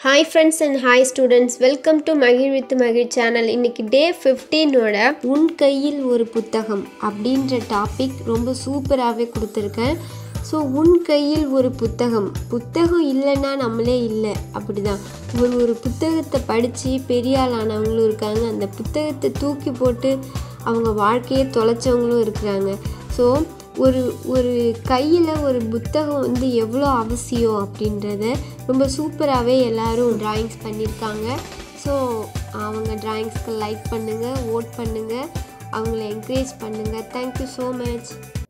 hi friends and hi students welcome to மகிழ் with மகிழ் channel இன்னைக்கு டே ஃபிஃப்டீனோட உன் கையில் ஒரு புத்தகம் அப்படின்ற டாபிக் ரொம்ப சூப்பராகவே கொடுத்துருக்கேன் ஸோ உன் கையில் ஒரு புத்தகம் புத்தகம் இல்லைன்னா நம்மளே இல்லை அப்படிதான் ஒரு ஒரு புத்தகத்தை படித்து பெரிய ஆளானவங்களும் இருக்காங்க அந்த புத்தகத்தை தூக்கி போட்டு அவங்க வாழ்க்கையை தொலைச்சவங்களும் இருக்கிறாங்க ஸோ ஒரு ஒரு கையில் ஒரு புத்தகம் வந்து எவ்வளோ அவசியம் அப்படின்றத ரொம்ப சூப்பராகவே எல்லாரும் ட்ராயிங்ஸ் பண்ணியிருக்காங்க ஸோ அவங்க ட்ராயிங்ஸ்க்கு லைக் பண்ணுங்கள் ஓட் பண்ணுங்கள் அவங்கள என்கரேஜ் பண்ணுங்கள் தேங்க்யூ ஸோ மச்